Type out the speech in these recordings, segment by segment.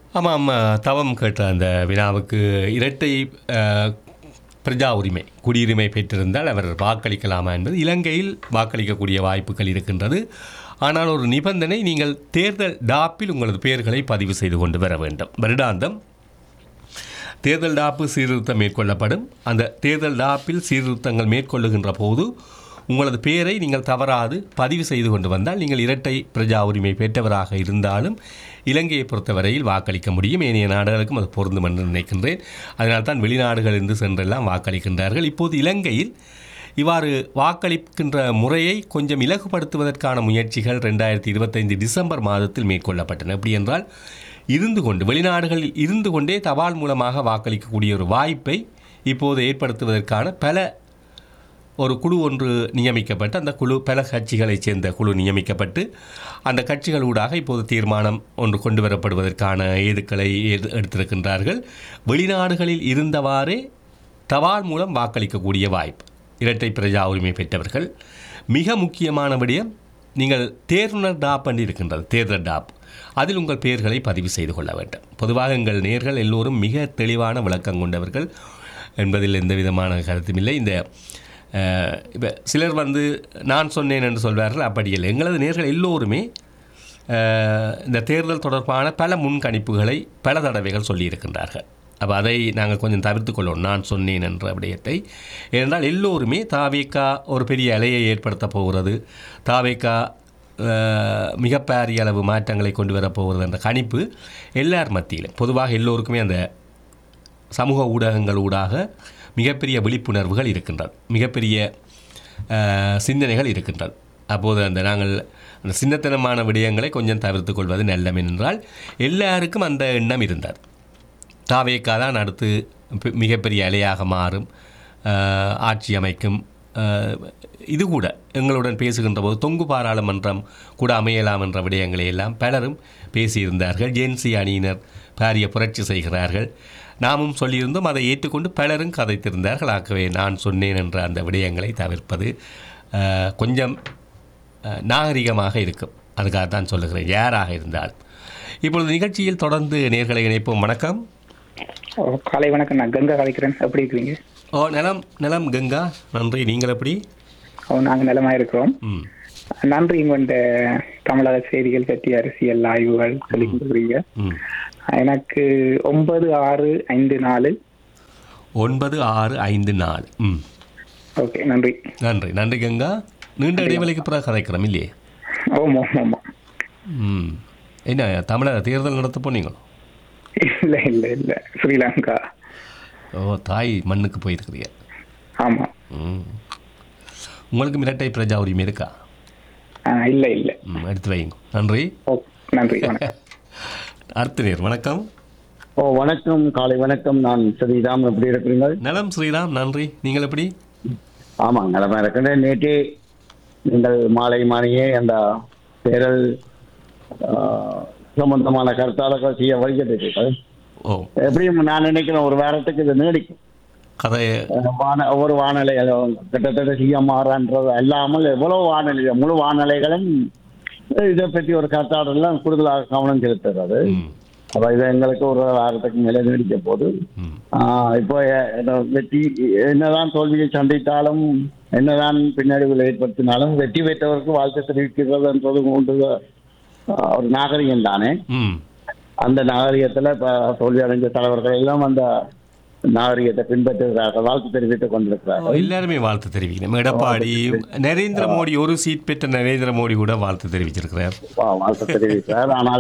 ஆமாம் அஹ், தவம் கேட்ட அந்த வினாவுக்கு இரட்டை அஹ், பிரஜா உரிமை குடியுரிமை பெற்றிருந்தால் அவர் வாக்களிக்கலாமா என்பது இலங்கையில் வாக்களிக்கக்கூடிய வாய்ப்புகள் இருக்கின்றது ஆனால் ஒரு நிபந்தனை நீங்கள் தேர்தல் டாப்பில் உங்களது பெயர்களை பதிவு செய்து கொண்டு வர வேண்டும் வருடாந்தம் தேர்தல் டாப்பு சீர்திருத்தம் மேற்கொள்ளப்படும் அந்த தேர்தல் டாப்பில் சீர்திருத்தங்கள் மேற்கொள்ளுகின்ற போது உங்களது பெயரை நீங்கள் தவறாது பதிவு செய்து கொண்டு வந்தால் நீங்கள் இரட்டை பிரஜா உரிமை பெற்றவராக இருந்தாலும் இலங்கையை பொறுத்தவரையில் வாக்களிக்க முடியும் ஏனைய நாடுகளுக்கும் அது பொருந்தும் என்று நினைக்கின்றேன் அதனால் தான் வெளிநாடுகளிலிருந்து சென்றெல்லாம் வாக்களிக்கின்றார்கள் இப்போது இலங்கையில் இவ்வாறு வாக்களிக்கின்ற முறையை கொஞ்சம் இலகுபடுத்துவதற்கான முயற்சிகள் ரெண்டாயிரத்தி இருபத்தைந்து டிசம்பர் மாதத்தில் மேற்கொள்ளப்பட்டன எப்படி என்றால் இருந்து கொண்டு வெளிநாடுகளில் இருந்து கொண்டே தபால் மூலமாக வாக்களிக்கக்கூடிய ஒரு வாய்ப்பை இப்போது ஏற்படுத்துவதற்கான பல ஒரு குழு ஒன்று நியமிக்கப்பட்டு அந்த குழு பல கட்சிகளைச் சேர்ந்த குழு நியமிக்கப்பட்டு அந்த கட்சிகளூடாக இப்போது தீர்மானம் ஒன்று கொண்டு வரப்படுவதற்கான ஏதுக்களை எடு- எடுத்திருக்கின்றார்கள் வெளிநாடுகளில் இருந்தவாறே தபால் மூலம் வாக்களிக்கக்கூடிய வாய்ப்பு இரட்டை பிரஜா உரிமை பெற்றவர்கள் மிக முக்கியமான விடயம் நீங்கள் தேர்தல் டாப் என்று இருக்கின்றது தேர்தல் டாப் அதில் உங்கள் பெயர்களை பதிவு செய்து கொள்ள வேண்டும் பொதுவாக எங்கள் நேர்கள் எல்லோரும் மிக தெளிவான விளக்கம் கொண்டவர்கள் என்பதில் எந்த விதமான கருத்தும் இல்லை இந்த இப்போ சிலர் வந்து நான் சொன்னேன் என்று சொல்வார்கள் அப்படி இல்லை எங்களது நேர்கள் எல்லோருமே அஹ், இந்த தேர்தல் தொடர்பான பல முன்கணிப்புகளை பல தடவைகள் சொல்லியிருக்கின்றார்கள் அப்போ அதை நாங்கள் கொஞ்சம் தவிர்த்து கொள்ளணும் நான் சொன்னேன் என்ற விடயத்தை ஏனென்றால் எல்லோருமே தாவேக்கா ஒரு பெரிய அலையை ஏற்படுத்த போகிறது தாவேக்கா அஹ், மிகப்பெரிய அளவு மாற்றங்களை கொண்டு வரப்போகிறது என்ற கணிப்பு எல்லார் மத்தியிலும் பொதுவாக எல்லோருக்குமே அந்த சமூக ஊடகங்கள் ஊடாக மிகப்பெரிய விழிப்புணர்வுகள் இருக்கின்றது மிகப்பெரிய அஹ், சிந்தனைகள் இருக்கின்றது அப்போது அந்த நாங்கள் அந்த சின்னத்தனமான விடயங்களை கொஞ்சம் தவிர்த்து கொள்வது நல்லம் என்றால் எல்லாருக்கும் அந்த எண்ணம் இருந்தது தாவேக்கா தான் அடுத்து பெ- மிகப்பெரிய அலையாக மாறும் அஹ், ஆட்சி அமைக்கும் அஹ், இது கூட எங்களுடன் பேசுகின்ற போது தொங்கு பாராளுமன்றம் கூட அமையலாம் என்ற விடயங்களை எல்லாம் பலரும் பேசியிருந்தார்கள் ஜென்சி அணியினர் பாரிய புரட்சி செய்கிறார்கள் நாமும் சொல்லியிருந்தோம் அதை ஏற்றுக்கொண்டு பலரும் கதைத்திருந்தார்கள் ஆகவே நான் சொன்னேன் என்ற அந்த விடயங்களை தவிர்ப்பது அஹ், கொஞ்சம் அஹ், நாகரிகமாக இருக்கும் அதுக்காக தான் சொல்லுகிறேன் யாராக இருந்தாலும் இப்பொழுது நிகழ்ச்சியில் தொடர்ந்து நேர்களை இணைப்போம் வணக்கம் ஓ, காலை வணக்கம் நான் கங்கா கலைக்கிறேன் எப்படி இருக்கிறீங்க ஓ நலம் நலம் கங்கா நன்றி நீங்கள் எப்படி ஓ நாங்கள் நலமா இருக்கிறோம் ம் நன்றி இந்த தமிழக செய்திகள் பற்றி அரசியல் ஆய்வுகள் சொல்லி கொடுக்குறீங்க ம் எனக்கு ஒன்பது ஆறு ஐந்து நாலு ஒன்பது ஆறு ஐந்து நாலு ம் ஓகே நன்றி நன்றி நன்றி கங்கா நீண்ட இடைவெளிக்கு பிறகு கதைக்கிறோம் இல்லையே ஓமா ஆமா ம் என்ன தமிழக தேர்தல் நடத்த போனீங்களோ இல்ல இல்ல இல்ல ஸ்ரீலங்கா ஓ தாய் மண்ணுக்கு போயிருக்கிறீங்க ஆமா ம் உங்களுக்கு இரட்டை பிரஜா உரிமை இருக்கா ஆ, இல்ல இல்ல ம் எடுத்து வைங்க நன்றி ஓ நன்றி வணக்கம் அடுத்த நேர் வணக்கம் ஓ வணக்கம் காலை வணக்கம் நான் ஸ்ரீராம் எப்படி இருக்கிறீர்கள் நலம் ஸ்ரீராம் நன்றி நீங்கள் எப்படி ஆமாம் நலமா இருக்கிறேன் நேற்று நீங்கள் மாலை மாலையே அந்த தேரல் ஆஹ், சம்பந்தமான கருத்தாளர்கள் செய்ய வருகிறீர்கள் ஓ எப்படியும் நான் நினைக்கிறேன் ஒரு வாரத்துக்கு இது நீடிக்கும் கதை அஹ், வான ஒவ்வொரு வானிலை அஹ், கிட்டத்தட்ட சிஎம்ஆர்ன்றது அல்லாமல் எவ்வளவு வானிலை முழு வானிலைகளும் இதை பற்றி ஒரு கருத்தாடலாம் கூடுதலாக கவனம் செலுத்துறது ம் அப்ப இது எங்களுக்கு ஒரு வாரத்துக்கு மேலே நீடிக்க போகுது ம் ஆஹ் இப்போ எ- என்ன வெற்றி என்னதான் தோல்வியை சந்தித்தாலும் என்னதான் பின்னடைவுகள் ஏற்படுத்தினாலும் வெற்றி பெற்றவருக்கு வாழ்த்து தெரிவிக்கிறதுன்றது உண்டு ஆஹ் ஒரு நாகரிகம் தானே ம் அந்த நாகரிகத்துல இப்ப தோல்வி அடைஞ்ச தலைவர்கள் எல்லாம் அந்த நாகரிகத்தை பின்பற்றுகிறார்கள் வாழ்த்து தெரிவித்துக் ஓ, கொண்டிருக்கிறார்கள் எல்லாருமே வாழ்த்து தெரிவிக்கணும் எடப்பாடி நரேந்திர மோடி ஒரு சீட் பெற்ற நரேந்திர மோடி கூட வாழ்த்து தெரிவிச்சிருக்கிறார் வா- வாழ்த்து தெரிவிக்கிறார் ஆனால்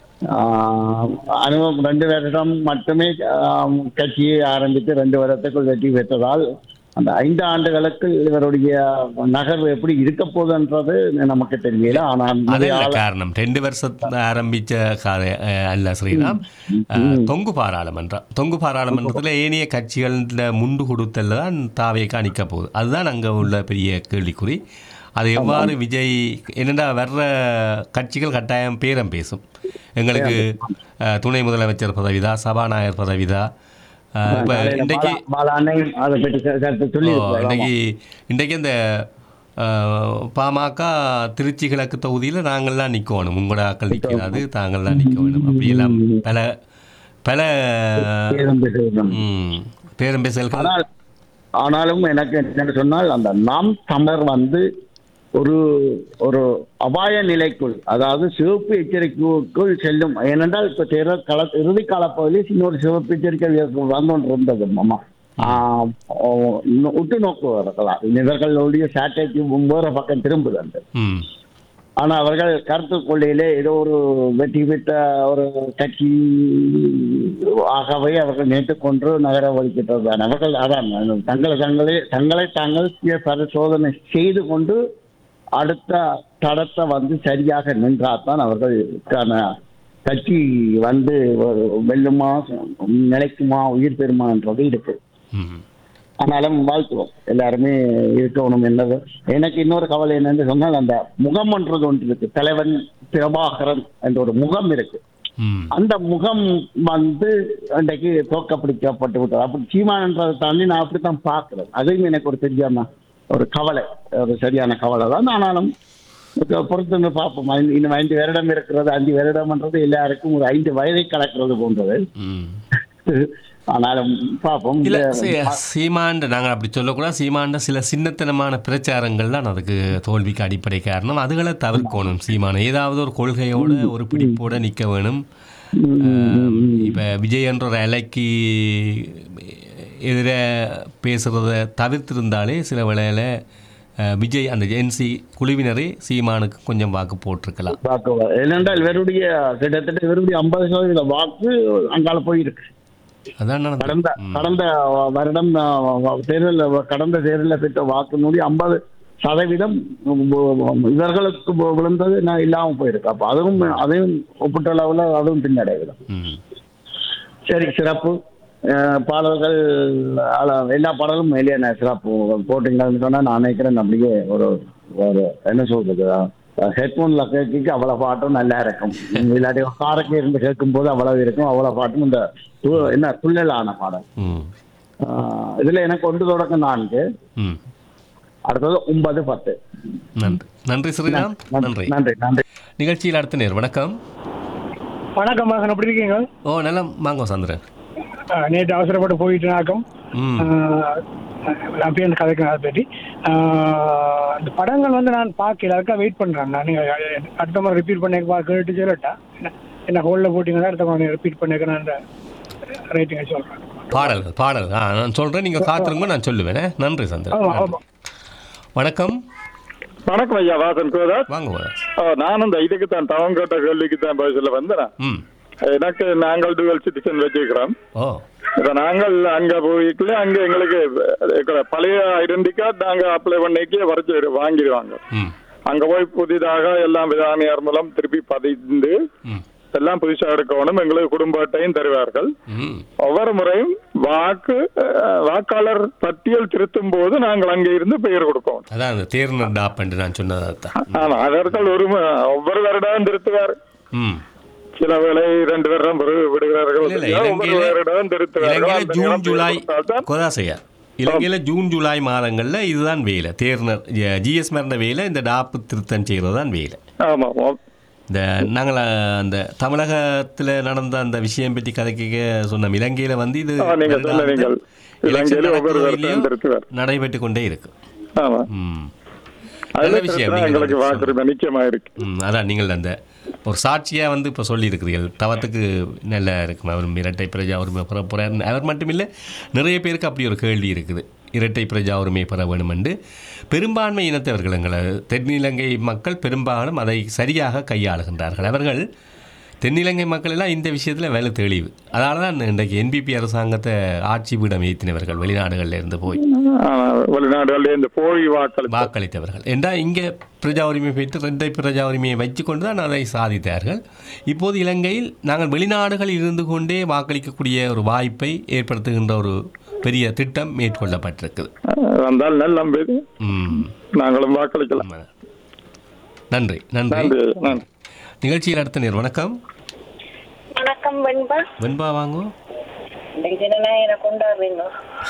ஆஹ், அனுபவம் ரெண்டு வருடம் மட்டுமே ஆஹ், கட்சியை ஆரம்பித்து ரெண்டு வருடத்துக்குள் வெற்றி பெற்றதால் அந்த ஐந்து ஆண்டுகளுக்கு இவருடைய நகர்வு எப்படி இருக்க போகுதுன்றது நமக்கு தெரியல ஆனால் அதல்ல காரணம் ரெண்டு வருஷத்துல ஆரம்பிச்ச கதை அஹ், அல்ல ஸ்ரீராம் அஹ், தொங்கு பாராளுமன்றம் தொங்கு பாராளுமன்றத்தில் ஏனைய கட்சிகள் முண்டு கொடுத்தல்ல தான் தாவேக்கா நிற்க போகுது அதுதான் அங்கே உள்ள பெரிய கேள்விக்குறி அது எவ்வாறு விஜய் என்னடா வர்ற கட்சிகள் கட்டாயம் பேரம் பேசும் எங்களுக்கு அஹ், துணை முதலமைச்சர் பதவிதா சபாநாயகர் பதவிதா அஹ், இப்ப இன்றைக்கு பாலாண்ணையும் அதை பற்றி க- கருத்து சொல்லி ஓ, இன்றைக்கு இன்றைக்கு இந்த அஹ், பாமக திருச்சி கிழக்கு தொகுதியில் நாங்கள்லாம் நிற்கணும் உங்களோட ஆக்கள் நிற்கிறாது தாங்கள்லாம் நிற்க வேணும் அப்படியெல்லாம் பல பல பேரும் பேசுகிறோம். ம், பேரம் பேசல்கள் ஆனால் ஆனாலும் எனக்கு என்ன சொன்னால் அந்த நாம் தமிழர் வந்து ஒரு ஒரு அபாய நிலைக்குள் அதாவது சிவப்பு எச்சரிக்கைக்குள் செல்லும் ஏனென்றால் இப்ப தேர்தல் கள இறுதி காலப்பகுதியில் இன்னொரு சிவப்பு எச்சரிக்கை வந்து கொண்டு இருந்தது மாமா ஆஹ் ஓ, இன்னும் உற்று நோக்குவார்களாம் இவர்களுடைய சாட்டைக்கு வேற பக்கம் திரும்புது அந்த ம் ஆனா அவர்கள் கருத்து கொள்ளையிலே ஏதோ ஒரு வெற்றி பெற்ற ஒரு கட்சி ஆகவே அவர்கள் நேற்று கொன்று நகர ஒழிக்கிட்டதுதான் அவர்கள் அதான் தங்களை தங்களே தங்களை தாங்கள் சுய பரிசோதனை செய்து கொண்டு அடுத்த தடத்தை வந்து சரியாக நின்றால்தான் அவர்களுக்கான கட்சி வந்து ஒரு வெல்லுமா நிலைக்குமா உயிர் பெறுமான்றது இருக்கு ம் ஆனாலும் வாழ்த்துவோம் எல்லாருமே இருக்கணும் என்னது எனக்கு இன்னொரு கவலை என்னன்னு சொன்னால் அந்த முகம்ன்றது ஒன்று இருக்கு தலைவன் பிரபாகரன் என்ற ஒரு முகம் இருக்கு ம் அந்த முகம் வந்து அன்றைக்கு தோக்கப்பிடிக்கப்பட்டு விட்டது அப்படி சீமானன்றதை தாண்டி நான் அப்படித்தான் பார்க்கிறேன் அதுவும் எனக்கு ஒரு தெரியாம ஒரு கவலை ஒரு சரியான கவலை தான் ஆனாலும் இப்ப பொறுத்து வந்து பார்ப்போம் ஐந்து- இன்னும் ஐந்து வருடம் இருக்கிறது அஞ்சு வருடம்ன்றது எல்லாருக்கும் ஒரு ஐந்து வயதை கலக்கிறது போன்றது ம் ஆனாலும் பார்ப்போம் இல்ல இந்த- சீ- சீமாண்ட நாங்கள் அப்படி சொல்லக்கூடாது சீமாண்ட சில சின்னத்தனமான பிரச்சாரங்கள் தான் அதுக்கு தோல்விக்கு அடிப்படை காரணம் அதுகளை தவிர்க்கணும் சீமான ஏதாவது ஒரு கொள்கையோட ஒரு பிடிப்போட நிற்க வேணும் இப்போ விஜய் என்ற ஒரு அலைக்கு எதிர பேசுகிறத தவிர்த்திருந்தாலே சில வேளையில் அஹ், விஜய் அந்த என்சி குழுவினரே சீமானுக்கு கொஞ்சம் வாக்கு போட்டிருக்கலாம் வாக்குவார் ஏனென்றால் இவருடைய கிட்டத்தட்ட இவருடைய ஐம்பது சதவீத வாக்கு அங்கால போயிருக்கு அதான் நடந்தது. கடந்த கடந்த வருடம் அஹ், தேர்தல் கடந்த தேர்தலில் பெற்ற வாக்குனுடைய ஐம்பது சதவீதம் இவர்களுக்கு விழுந்தது நான் இல்லாம போயிருக்கு அப்ப அதுவும் அதையும் ஒப்பிட்ட அளவுல அதுவும் பின்னடைவு ம் சரி சிறப்பு அஹ், பாடல்கள் அல- எல்லா பாடலும் மேலேயே சிறப்பு போட்டிங்கன்னு சொன்னா நான் நினைக்கிறேன் அப்படியே ஒரு ஒரு என்ன சொல்றது ஹெட்ஃபோன்ல கேட்க அவ்வளவு பாட்டும் நல்லா இருக்கும் இல்லாட்டி காரக்கு இருந்து கேட்கும் போது அவ்வளவு இருக்கும் அவ்வளவு பாட்டும் இந்த து- என்ன துள்ளலான பாடல் ம் அஹ், இதுல எனக்கு ஒன்று தொடக்கம் நான்கு ம் அடுத்தது ஒன்பது பத்து நன்றி நன்றி ஸ்ரீராம் நன்றி நன்றி நன்றி நிகழ்ச்சியில் அடுத்த நேர் வணக்கம் வணக்கம் மகன் எப்படி இருக்கீங்க ஓ நலம் வாங்க சந்திரன் அஹ் நேற்று அவசரப்பட்டு போயிட்டுனாக்கம் ம் நான் பேர் கதைக்கிறேன் அதை பற்றி அஹ் இந்த படங்கள் வந்து நான் பார்க்கல அதுக்காக வெயிட் பண்ணுறேன் நான் நீங்கள் அடுத்த முறை ரிப்பீட் பண்ண பா கேட்டு சொல்லட்டா என்ன என்ன ஹோலில் போட்டிங்கன்னா அடுத்த முறை ரிப்பீட் பண்ணிக்க நான் அந்த ரேட்டிங்கை சொல்கிறேன் பாடல்கள் பாடல் ஆ நான் சொல்கிறேன் நீங்கள் காத்துருங்க நான் சொல்லுவேன் நன்றி சந்திரன் ஆமாம் நன்றி. ஆமாம் வணக்கம் வணக்கம் ஐயா வாசன் கோதாஸ் வாங்க வாதாஸ். ஆ, நான் இந்த இதுக்கு தான் டவுன் கேட்ட கேள்விக்கு தான் பதில் வந்தேன் ம் எனக்கு நாங்கள் டுவல் சிட்டிசன் வச்சிருக்கிறோம் ஓ இப்ப நாங்கள் அங்க போய்க்கல அங்க எங்களுக்கு எங்க பழைய ஐடென்டி கார்டு நாங்க அப்ளை பண்ணிக்கு வரைச்சு வாங்கிடுவாங்க ம் அங்க போய் புதிதாக எல்லாம் விதானியார் மூலம் திருப்பி பதிந்து ம் எல்லாம் புதுசா எடுக்கணும் எங்களுக்கு குடும்ப அட்டையும் தருவார்கள் ம் ஒவ்வொரு முறையும் வாக்கு அஹ், வாக்காளர் பட்டியல் திருத்தும் போது நாங்கள் அங்கே இருந்து பெயர் கொடுக்கணும் அதான் அந்த தேர்னர் டாப் என்று நான் சொன்னது அதுதான் ஆமா அவர்கள் ஒரு ம- ஒவ்வொரு வருடம் திருத்துவார் ம் சில வேளை ரெண்டு வருடம் பிறகு விடுகிறார்கள் இல்ல, இல்ல, ஒவ்வொரு இலங்கையில- வருடம் திருத்துவார்கள் இலங்கையில அந்த ஜூன் நேரம் ஜூலை பெயர் கொடுத்தால்தான் கோதாசையா இலங்கையில் ஜூன் ஜூலை மாதங்களில் இதுதான் வேலை தேர்னர் ஜிஎஸ் மரண வேலை இந்த டாப்பு திருத்தம் செய்கிறது தான் வேலை ஆமா ஆமா. இந்த நாங்கள் அந்த தமிழகத்தில் நடந்த அந்த விஷயம் பற்றி கதைக்க சொன்ன இலங்கையில் வந்து இது ஆ, நீங்க வருடாந்தம் சொல்ல நீங்கள். election இலங்கையில ஒவ்வொரு நடக்குதோ வருடம் இல்லையோ, திருத்துவார். நடைபெற்று கொண்டே இருக்கு ஆமா ம் அதுல நல்ல விஷயம் திருத்தினா நீங்கள் எங்களுக்கு வந்து வாக்குரிமை நிச்சயமா இருக்கு ம் அதான் நீங்கள் அந்த ஒரு சாட்சியாக வந்து இப்போ சொல்லியிருக்கிறீர்கள் தவத்துக்கு நல்லா இருக்கும் அவர் இரட்டை பிரஜா உரிமை பெற போகிறார் அவர் மட்டுமில்லை நிறைய பேருக்கு அப்படி ஒரு கேள்வி இருக்குது இரட்டை பிரஜா உரிமை பெற வேண்டும் என்று பெரும்பான்மை இனத்தவர்கள் எங்களை தென்னிலங்கை மக்கள் பெரும்பாலும் அதை சரியாக கையாளுகின்றார்கள் அவர்கள் தென்னிலங்கை மக்கள் எல்லாம் இந்த விஷயத்தில் வேலை தெளிவு அதனால தான் இன்றைக்கு என்பிபி அரசாங்கத்தை ஆட்சி பீடம் ஏற்றினவர்கள் வெளிநாடுகளில் இருந்து போய் ஆமா, வெளிநாடுகளில் இந்த போலி வாக்களிப்பு வாக்களித்தவர்கள் என்றால் இங்கே பிரஜா உரிமை பெற்று ரெண்டை பிரஜா உரிமையை வைத்துக்கொண்டு தான் அதை சாதித்தார்கள் இப்போது இலங்கையில் நாங்கள் வெளிநாடுகளில் இருந்து கொண்டே வாக்களிக்கக்கூடிய ஒரு வாய்ப்பை ஏற்படுத்துகின்ற ஒரு பெரிய திட்டம் மேற்கொள்ளப்பட்டிருக்குது வந்தால் நல்ல நம்பி ம். நாங்களும் வாக்களிக்கலாம் ஆமா. நன்றி நன்றி நன்றி நன்றி நிகழ்ச்சியில் அடுத்த நேர் வணக்கம் வணக்கம் வெண்பா வெண்பா வாங்கோ இந்த ஜனநாயகனை கொண்டாடுறீங்க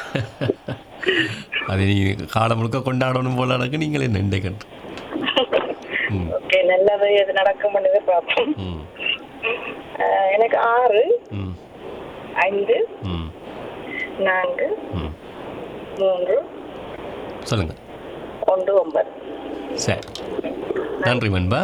அதை நீ காலம் முழுக்க கொண்டாடணும் போல எனக்கு நீங்களே நின்றை கண்டு ம் ஓகே நல்லது எது நடக்கும் எதிர்பார்ப்போம் ம் ஆஹ் எனக்கு ஆறு ம் ஐந்து ம் நான்கு ம் மூன்று சொல்லுங்கள் ஒன்று ஒன்பது சரி நன்றி வெண்பா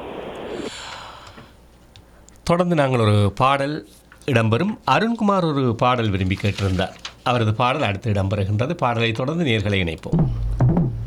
தொடர்ந்து நாங்கள் ஒரு பாடல் இடம்பெறும் அருண்குமார் ஒரு பாடல் விரும்பி கேட்டிருந்தார் அவரது பாடல் அடுத்து இடம்பெறுகின்றது பாடலை தொடர்ந்து நேர்களை இணைப்போம்